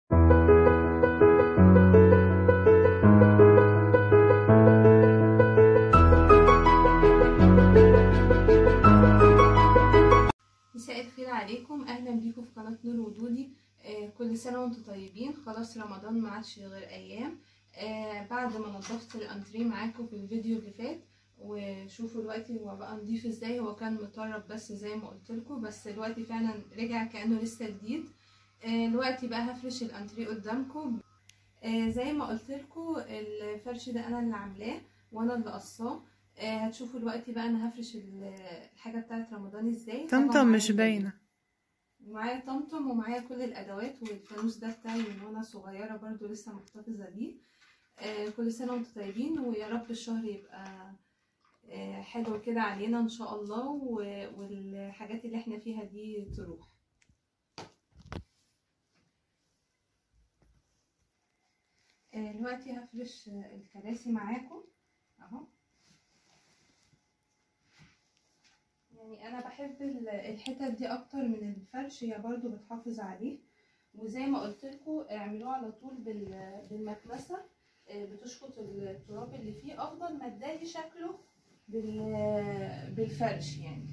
مساء الخير عليكم اهلا بيكم في قناه نور ودودي آه كل سنه وانتم طيبين خلاص رمضان ما عادش غير ايام آه بعد ما نظفت الانتريه معاكم في الفيديو اللي فات وشوفوا دلوقتي هو بقى نضيف ازاي هو كان مطرب بس زي ما قلت لكم بس دلوقتي فعلا رجع كانه لسه جديد آه دلوقتي بقى هفرش الانتريه قدامكم آه زي ما قلت لكم الفرش ده انا اللي عاملاه وانا اللي قصاه آه هتشوفوا دلوقتي بقى انا هفرش الحاجه بتاعت رمضان ازاي طمطم مش باينه معايا طمطم ومعايا كل الادوات والفانوس ده بتاعي من وانا صغيره برضو لسه محتفظه بيه آه كل سنه وانتم طيبين ويا رب الشهر يبقى آه حلو كده علينا ان شاء الله والحاجات اللي احنا فيها دي تروح آه دلوقتي هفرش الكراسي معاكم اهو يعني انا بحب الحتت دي اكتر من الفرش هي برضو بتحافظ عليه وزي ما قلت لكم اعملوه على طول بالمكنسه بتشفط التراب اللي فيه افضل ما تداري شكله بالفرش يعني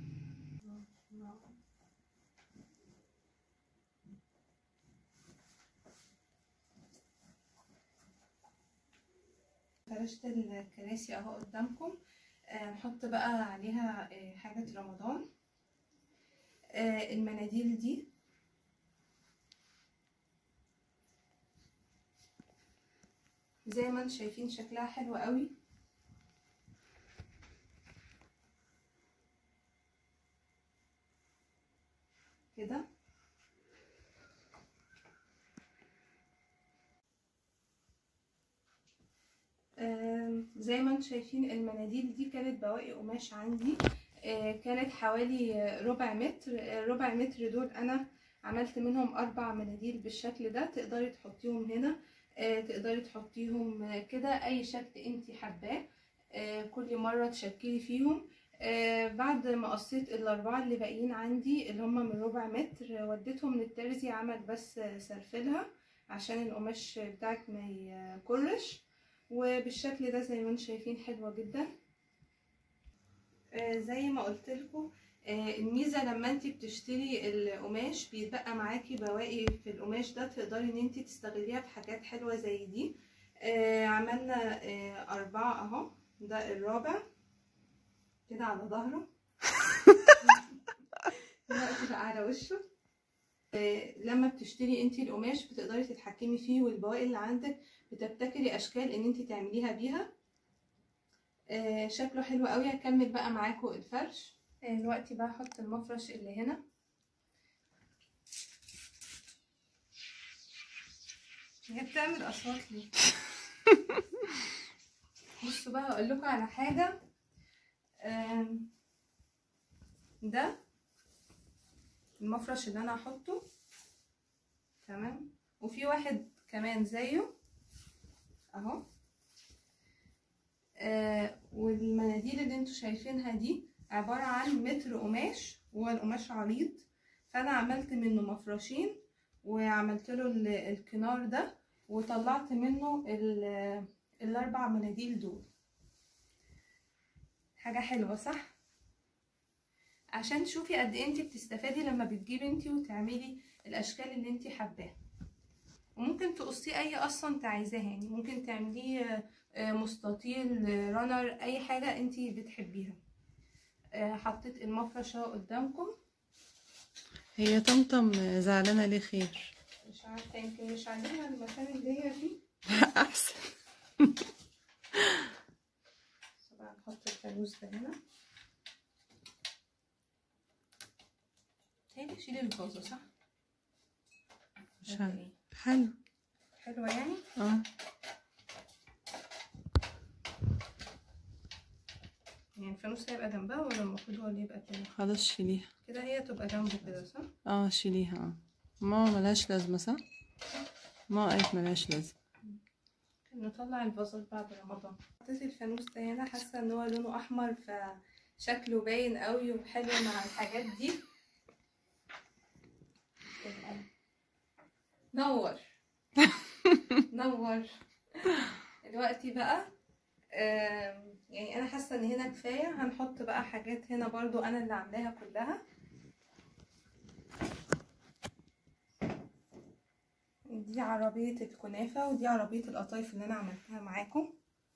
فرشت الكراسي اهو قدامكم نحط بقى عليها حاجة رمضان المناديل دي زي ما انتم شايفين شكلها حلو قوي كده زي ما انتم شايفين المناديل دي كانت بواقي قماش عندي كانت حوالي ربع متر ربع متر دول انا عملت منهم اربع مناديل بالشكل ده تقدري تحطيهم هنا تقدري تحطيهم كده اي شكل انت حباه كل مره تشكلي فيهم بعد ما قصيت الاربعه اللي باقيين عندي اللي هم من ربع متر وديتهم للترزي عمل بس سرفلها عشان القماش بتاعك ما يكرش وبالشكل ده زي ما انتم شايفين حلوه جدا آه زي ما قلت لكم آه الميزه لما انت بتشتري القماش بيتبقى معاكي بواقي في القماش ده تقدري ان انت تستغليها في حاجات حلوه زي دي آه عملنا اربعه اهو ده الرابع كده على ظهره دلوقتي بقى على وشه لما بتشتري انت القماش بتقدري تتحكمي فيه والبواقي اللي عندك بتبتكري اشكال ان انت تعمليها بيها آه شكله حلو قوي هكمل بقى معاكم الفرش آه دلوقتي بقى هحط المفرش اللي هنا هي بتعمل اصوات ليه بصوا بقى هقول لكم على حاجه آه ده المفرش اللي انا هحطه تمام وفي واحد كمان زيه اهو آه والمناديل اللي انتوا شايفينها دي عبارة عن متر قماش هو القماش عريض فانا عملت منه مفرشين وعملت له الكنار ده وطلعت منه الاربع مناديل دول حاجة حلوة صح عشان تشوفي قد ايه انت بتستفادي لما بتجيبي انت وتعملي الاشكال اللي انت حباها وممكن تقصيه اي قصه انت عايزاها يعني ممكن تعمليه مستطيل رانر اي حاجه انت بتحبيها حطيت المفرشه قدامكم هي طمطم زعلانه ليه خير مش عارفه يمكن مش عاجبها المكان اللي هي فيه احسن طبعا نحط الفانوس ده هنا تاني شيلي الفازه صح مش عارفه حلو حلوة يعني اه يعني الفانوس هيبقى جنبها ولا المفروض هو اللي يبقى تاني خلاص شيليها كده هي تبقى جنبه كده صح اه شيليها اه ماما ملهاش لازمه صح ماما قالت ملهاش لازمه نطلع الفازات بعد رمضان حطيت الفانوس ده هنا حاسه ان هو لونه احمر فشكله باين قوي وحلو مع الحاجات دي نور نور دلوقتي بقى آم، يعني انا حاسه ان هنا كفايه هنحط بقى حاجات هنا برضو انا اللي عاملاها كلها دي عربيه الكنافه ودي عربيه القطايف اللي انا عملتها معاكم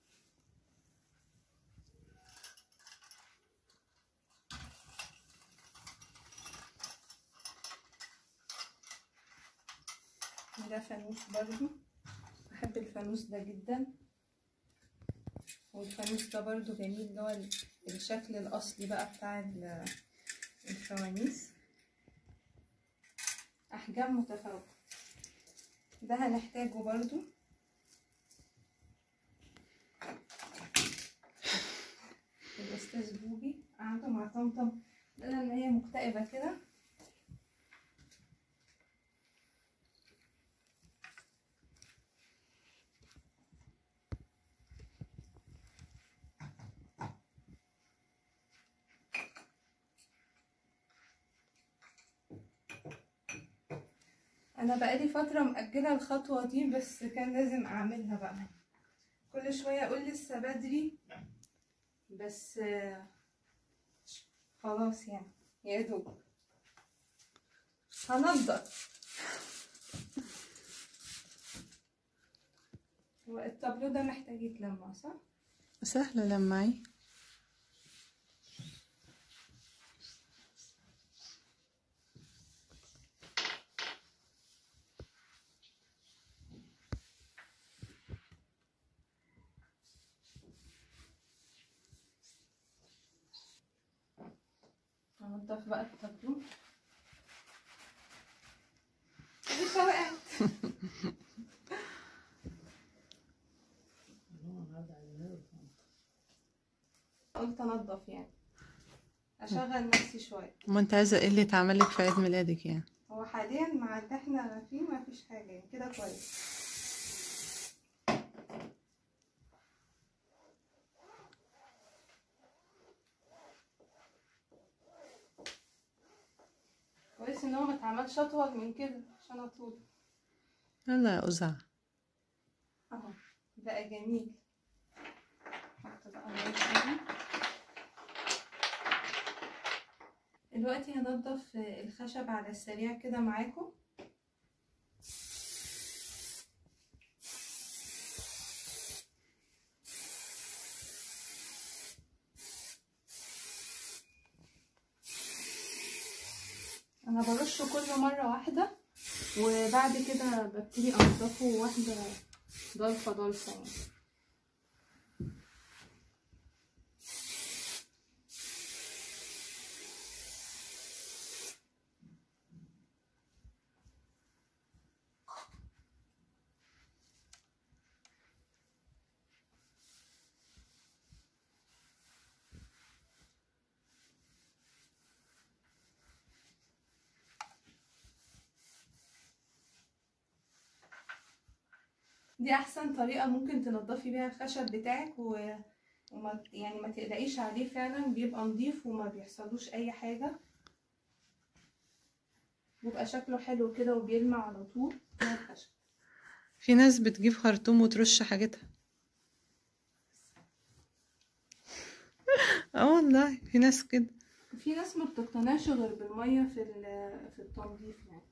ده فانوس برضو بحب الفانوس ده جدا والفانوس ده برضو جميل اللي هو ال- الشكل الأصلي بقى بتاع ال- الفوانيس أحجام متفاوتة ده هنحتاجه برضو الأستاذ بوبي قعدوا مع طمطم لقينا إن هي مكتئبة كده انا بقالي فتره مأجله الخطوه دي بس كان لازم اعملها بقى كل شويه اقول لسه بدري بس آه، خلاص يعني يا دوب هنضف هو الطابلو ده محتاج يتلمع صح سهلة لمعي هنضف بقى الطابلو لسه وقعت قلت انضف يعني اشغل نفسي شويه ما انت عايزة ايه اللي اتعملك في عيد ميلادك يعني هو حاليا مع اللي احنا فيه ما فيش حاجه يعني كده كويس كويس ان هو ما اتعملش اطول من كده عشان اطول يلا يا أزع اهو بقى جميل حط بقى المية تاني. دلوقتي هنضف الخشب على السريع كده معاكم انا برشه كل مره واحده وبعد كده ببتدي انضفه واحده ضلفه ضلفه يعني دي احسن طريقه ممكن تنضفي بيها الخشب بتاعك و... وما يعني ما تقلقيش عليه فعلا بيبقى نظيف وما بيحصلوش اي حاجه بيبقى شكله حلو كده وبيلمع على طول زي الخشب في ناس بتجيب خرطوم وترش حاجتها اه والله في ناس كده في ناس ما بتقتنعش غير بالميه في ال- في التنظيف يعني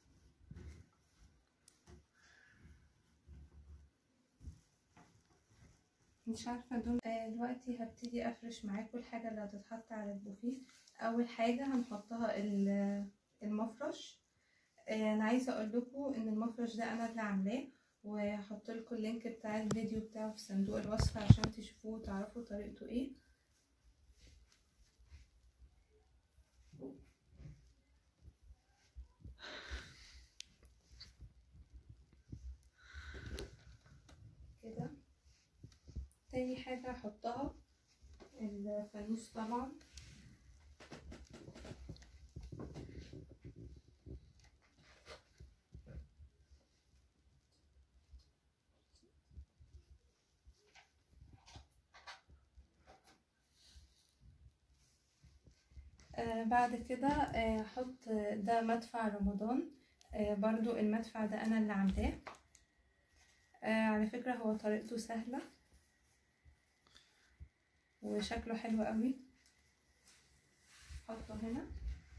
مش عارفه دول آه دلوقتي هبتدي افرش معاكم الحاجه اللي هتتحط على البوفيه اول حاجه هنحطها ال- المفرش آه انا عايزه اقول لكم ان المفرش ده انا اللي عاملاه وهحط لكم اللينك بتاع الفيديو بتاعه في صندوق الوصف عشان تشوفوه وتعرفوا طريقته ايه كده تاني حاجة هحطها الفانوس طبعا آه بعد كده آه، هحط ده مدفع رمضان آه برضو المدفع ده انا اللي عاملاه آه على فكرة هو طريقته سهلة وشكله حلو قوي حطه هنا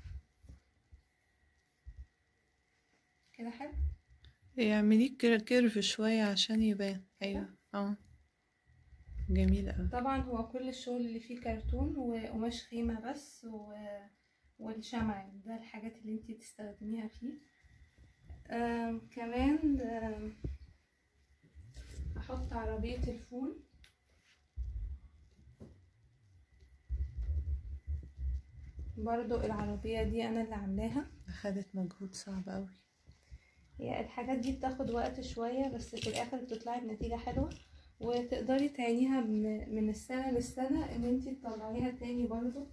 كده حلو اعمليه كير- كيرف شوية عشان يبان ايوه اه جميل اوي طبعا هو كل الشغل اللي فيه كرتون وقماش خيمة بس و... والشمع ده الحاجات اللي انتي تستخدميها فيه آم كمان آم احط عربية الفول برضو العربية دي انا اللي عاملاها اخدت مجهود صعب اوي هي الحاجات دي بتاخد وقت شوية بس في الآخر بتطلعي بنتيجة حلوة وتقدري تعينيها من من السنة للسنة ان انتي تطلعيها تاني برضو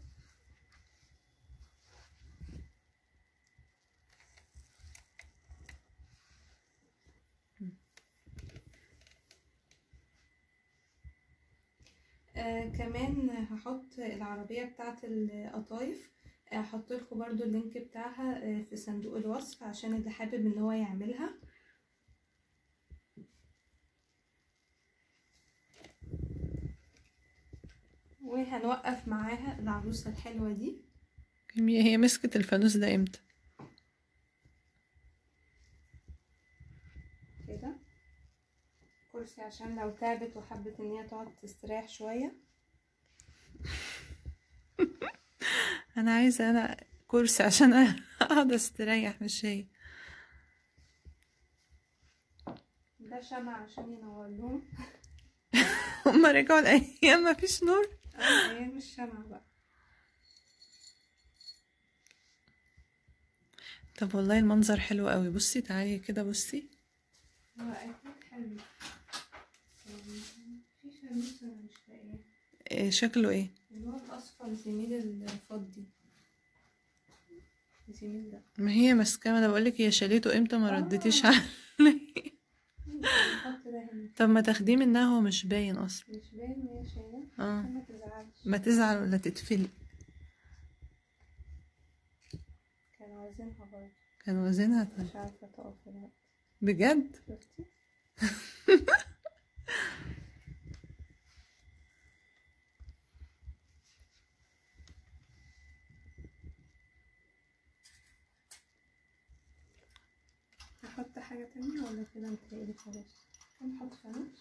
آه كمان هحط العربية بتاعة القطايف هحط لكم برضو اللينك بتاعها آه، في صندوق الوصف عشان اللي حابب ان هو يعملها وهنوقف معاها العروسة الحلوة دي جميل هي مسكت الفانوس ده امتى كده كرسي عشان لو تعبت وحبت ان هي تقعد تستريح شوية انا عايزة انا كرسي عشان اقعد استريح مش هي ده شمع عشان ينور لهم هما رجعوا الايام مفيش نور اه ايام الشمع بقى طب والله المنظر حلو قوي بصي تعالي كده بصي هو اكيد حلو في فانوس انا مش لاقيه إيه شكله ايه اللي هو الاصفر زميل الفضي زميل ده ما هي ماسكاه ما انا بقولك هي شالته امتى ما آه. ردتيش عليه نحط ده هنا طب ما تاخديه منها هو مش باين اصلا مش باين وهي شايله اه عشان ما تزعلش ما تزعل ولا تتفلق كانوا عايزينها برضه كان وزنها طيب مش عارفه تقف ولا لا بجد شفتي هحط حاجة تانية ولا كده متهيألي خلاص هنحط فانوس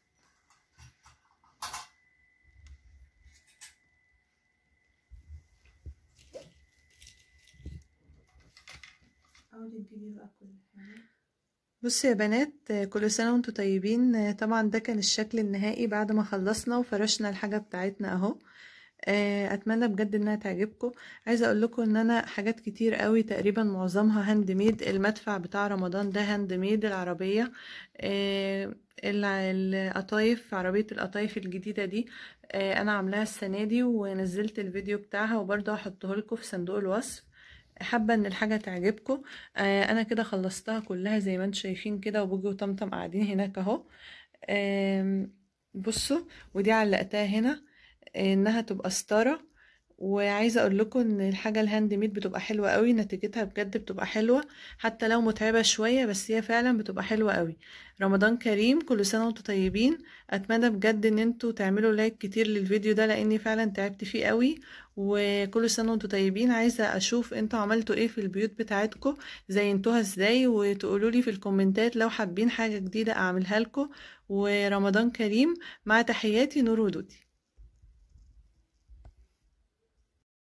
حاولي تجيبي بقى كل حاجة بصي يا بنات آه، كل سنة وانتوا طيبين آه، طبعا ده كان الشكل النهائي بعد ما خلصنا وفرشنا الحاجة بتاعتنا اهو آه، اتمنى بجد انها تعجبكم عايزه اقول لكم ان انا حاجات كتير قوي تقريبا معظمها هاند ميد المدفع بتاع رمضان ده هاند ميد العربيه آه، الع- القطايف عربيه القطايف الجديده دي آه، انا عاملاها السنه دي ونزلت الفيديو بتاعها وبرضه هحطه لكم في صندوق الوصف حابه ان الحاجه تعجبكم آه، انا كده خلصتها كلها زي ما انتم شايفين كده وبوجي وطمطم قاعدين هناك اهو آم، بصوا ودي علقتها هنا انها تبقى ستاره وعايزه اقول لكم ان الحاجه الهاند ميد بتبقى حلوه قوي نتيجتها بجد بتبقى حلوه حتى لو متعبه شويه بس هي فعلا بتبقى حلوه قوي رمضان كريم كل سنه وانتم طيبين اتمنى بجد ان انتوا تعملوا لايك كتير للفيديو ده لاني فعلا تعبت فيه قوي وكل سنه وانتم طيبين عايزه اشوف انتوا عملتوا ايه في البيوت بتاعتكم زينتوها ازاي وتقولوا لي في الكومنتات لو حابين حاجه جديده اعملها لكم ورمضان كريم مع تحياتي نور ودودي